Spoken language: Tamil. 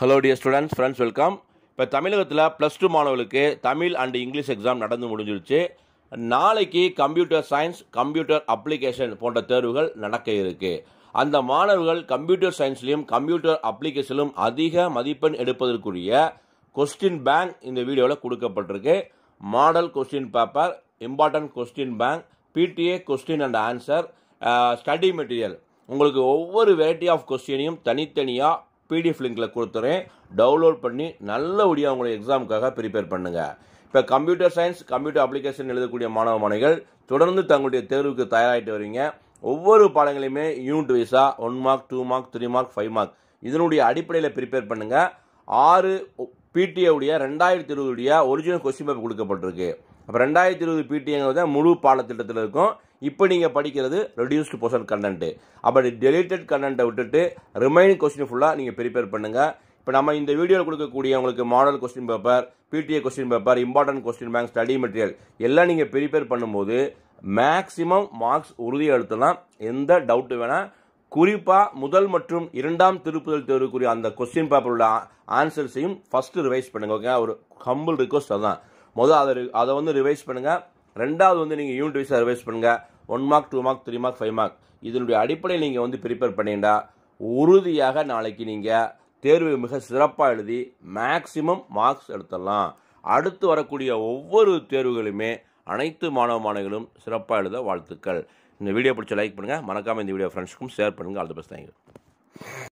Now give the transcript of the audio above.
hello dear students friends welcome இப்போ தமிழகத்தில் ப்ளஸ் டூ மாணவர்களுக்கு தமிழ் அண்ட் இங்கிலீஷ் எக்ஸாம் நடந்து முடிஞ்சிருச்சு நாளைக்கு கம்ப்யூட்டர் சயின்ஸ் கம்ப்யூட்டர் அப்ளிகேஷன் போன்ற தேர்வுகள் நடக்க இருக்கு அந்த மாணவர்கள் கம்ப்யூட்டர் சயின்ஸ்லையும் கம்ப்யூட்டர் அப்ளிகேஷனிலும் அதிக மதிப்பெண் எடுப்பதற்குரிய கொஸ்டின் பேங்க் இந்த வீடியோவில் கொடுக்கப்பட்டிருக்கு model question paper important question bank PTA question and answer study material உங்களுக்கு ஒவ்வொரு வெரைட்டி ஆஃப் கொஸ்டினையும் தனித்தனியாக பிடிஎஃப் லிங்கில் கொடுத்துறேன் டவுன்லோட் பண்ணி நல்லபடியாக உங்களை எக்ஸாமுக்காக ப்ரிப்பேர் பண்ணுங்கள் இப்போ கம்ப்யூட்டர் சயின்ஸ் கம்ப்யூட்டர் அப்ளிகேஷன் எழுதக்கூடிய மாணவ மாணவிகள் தொடர்ந்து தங்களுடைய தேர்வுக்கு தயாராகிட்டு வரீங்க ஒவ்வொரு பாடங்களையுமே யூனிட் வைஸாக one mark two mark three mark five mark இதனுடைய அடிப்படையில் ப்ரிப்பேர் பண்ணுங்கள் ஆறு பிடிஏ உடைய ரெண்டாயிரத்தி இருபதுடைய ஒரிஜினல் கொஸ்டின் பேப்பர் கொடுக்கப்பட்டிருக்கு அப்போ ரெண்டாயிரத்தி இருபது பிடிஏங்கிறது முழு பாடத்திட்டத்தில் இருக்கும் இப்போ நீங்கள் படிக்கிறது ரெடியூஸ்டு போர்ஷன் கண்டென்ட்டு அப்படி டெலிட்டட் கண்டென்ட்டை விட்டுட்டு ரிமைனிங் கொஸ்டின் ஃபுல்லாக நீங்கள் ப்ரிப்பேர் பண்ணுங்கள் இப்போ நம்ம இந்த வீடியோவில் கொடுக்கக்கூடிய உங்களுக்கு model question paper PTA question paper important question bank study material எல்லாம் நீங்கள் ப்ரிப்பேர் பண்ணும்போது மேக்ஸிமம் மார்க்ஸ் உறுதி எடுத்தலாம் எந்த டவுட்டு வேணால் குறிப்பாக முதல் மற்றும் இரண்டாம் திருப்புதல் தேர்வுக்குரிய அந்த கொஸ்டின் பேப்பரோட ஆன்சர்ஸையும் ஃபஸ்ட்டு ரிவைஸ் பண்ணுங்கள் ஓகே ஒரு ஹம்பிள் ரிக்வஸ்ட் அதான் முதல் அதை ரி- அதை வந்து ரிவைஸ் பண்ணுங்கள் ரெண்டாவது வந்து நீங்கள் யூனிட் வைஸாக ரிவைஸ் பண்ணுங்கள் one mark two mark three mark five mark இதனுடைய அடிப்படையில் நீங்கள் வந்து ப்ரிப்பேர் பண்ணிட்டா உறுதியாக நாளைக்கு நீங்கள் தேர்வு மிக சிறப்பாக எழுதி மேக்ஸிமம் மார்க்ஸ் எடுத்துடலாம் அடுத்து வரக்கூடிய ஒவ்வொரு தேர்வுகளுமே அனைத்து மாணவ மாணவிகளும் சிறப்பாக எழுத வாழ்த்துக்கள் இந்த வீடியோ பிடிச்ச லைக் பண்ணுங்கள் மறக்காமல் இந்த வீடியோ ஃப்ரெண்ட்ஸ்க்கும் ஷேர் பண்ணுங்கள் ஆல் தி பெஸ்ட் தேங்க்யூ